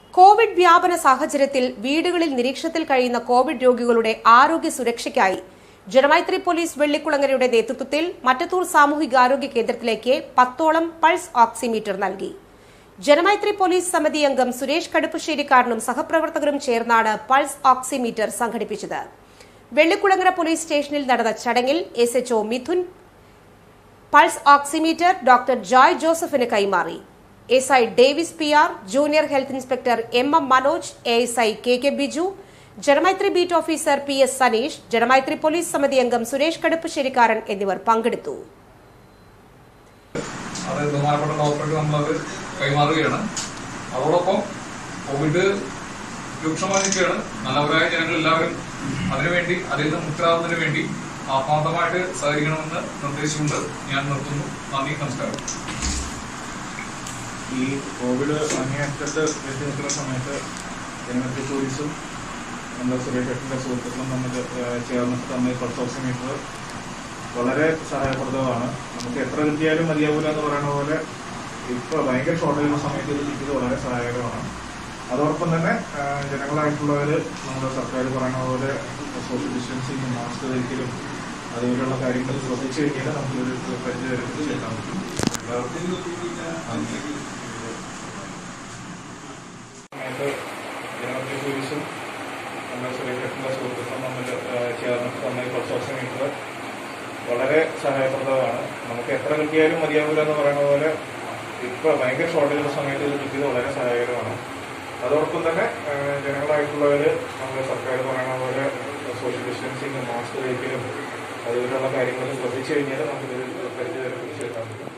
Covid വ്യാപന സാഹചര്യത്തിൽ വീടുകളിൽ നിരീക്ഷണത്തിൽ കഴിയുന്ന കോവിഡ് രോഗികളുടെ ആരോഗ്യ സുരക്ഷയ്ക്കായി ജനമൈത്രി പോലീസ് വെള്ളിക്കുളങ്ങരയുടെ നേതൃത്വത്തിൽ മറ്റത്തൂർ സാമൂഹികാരോഗ്യ കേന്ദ്രത്തിലേക്ക് പത്തോളം പൾസ് ഓക്സിമീറ്റർ നൽകി ജനമൈത്രി പോലീസ് സമിതി അംഗം സുരേഷ് കടുപ്പശ്ശേരിക്കാരനും സഹപ്രവർത്തകരും ചേർന്നാണ് പൾസ് ഓക്സിമീറ്റർ സംഘടിപ്പിച്ചത് വെള്ളിക്കുളങ്ങര പോലീസ് സ്റ്റേഷനിൽ നടന്ന ചടങ്ങിൽ S H O Mithun pulse oximeter doctor Joy ജോസഫിന് കൈമാറി S I Davis P R junior health inspector M M Manoj A S I K K Biju Janamaithri beat officer P S Saneesh Janamaithri police സമിതി അംഗം സുരേഷ് കടുപ്പശ്ശേരിക്കാരൻ എന്നിവർ പങ്കെടുത്തു അത് ബഹുമാനപ്പെട്ട ഡോക്ടർക്ക് നമ്മളത് കൈമാറുകയാണ് അതോടൊപ്പം കോവിഡ് രൂക്ഷമായി നിൽക്കുകയാണ് നല്ലവരായ ജനങ്ങൾ എല്ലാവരും അതിനുവേണ്ടി അതിൽ നിന്ന് മുക്തരാകുന്നതിന് വേണ്ടി ആത്മാർത്ഥമായിട്ട് സഹകരിക്കണമെന്ന് നിർദ്ദേശിച്ചുകൊണ്ട് ഞാൻ നിർത്തുന്നു നന്ദി നമസ്കാരം ഈ കോവിഡ് അങ്ങേയറ്റത്ത് എത്തി നിൽക്കുന്ന സമയത്ത് ജനമൈത്രി പോലീസും നമ്മുടെ സുരേഷ് ഏട്ടൻ്റെ സുഹൃത്തുക്കളും തമ്മിൽ ഏഹ്, ചേർന്നിട്ട് തമ്മിൽ പൾസ് ഓക്സിമീറ്റർ വളരെ സഹായപ്രദമാണ് നമുക്ക് എത്ര കിട്ടിയാലും മതിയാവില്ല എന്ന് പറയുന്ന പോലെ ഇപ്പോൾ ഭയങ്കര ഷോർട്ടേജ് ഉള്ള സമയത്ത് ഇത് കിട്ടിയത് വളരെ സഹായകരമാണ് അതോടൊപ്പം തന്നെ ഏഹ്, ജനങ്ങളായിട്ടുള്ളവർ നമ്മുടെ സർക്കാർ പറയുന്ന പോലെ സോഷ്യൽ ഡിസ്റ്റൻസിങ് മാസ്ക് ധരിക്കലും അതുപോലെയുള്ള കാര്യങ്ങൾ ശ്രദ്ധിച്ചു കഴിഞ്ഞാൽ നമുക്കൊരു പരിധി വരെ പിടിച്ചെടുക്കാൻ പറ്റും എല്ലാവർക്കും നന്ദി സമയത്ത് ജനമൈത്രി പോലീസും നമ്മുടെ സുരേഷേട്ടൻ്റെ സുഹൃത്തുക്കളും തമ്മിൽ ഏഹ്, ചേർന്നിട്ട് തമ്മിൽ പൾസ് ഓക്സിമീറ്റർ വളരെ സഹായപ്രദമാണ് നമുക്ക് എത്ര കിട്ടിയാലും മതിയാവില്ല എന്ന് പറയുന്ന പോലെ ഇപ്പോൾ ഭയങ്കര ഷോർട്ടേജ് ഉള്ള സമയത്ത് ഇത് കിട്ടിയത് വളരെ സഹായകരമാണ് അതോടൊപ്പം തന്നെ ഏഹ്, ജനങ്ങളായിട്ടുള്ളവർ നമ്മുടെ സർക്കാർ പറയുന്ന പോലെ സോഷ്യൽ ഡിസ്റ്റൻസിങ് മാസ്ക് ധരിക്കലും അതുപോലെയുള്ള കാര്യങ്ങൾ ശ്രദ്ധിച്ചു കഴിഞ്ഞാൽ നമുക്കിത് പരിധി വരെ പിടിച്ചെടുക്കാൻ പറ്റും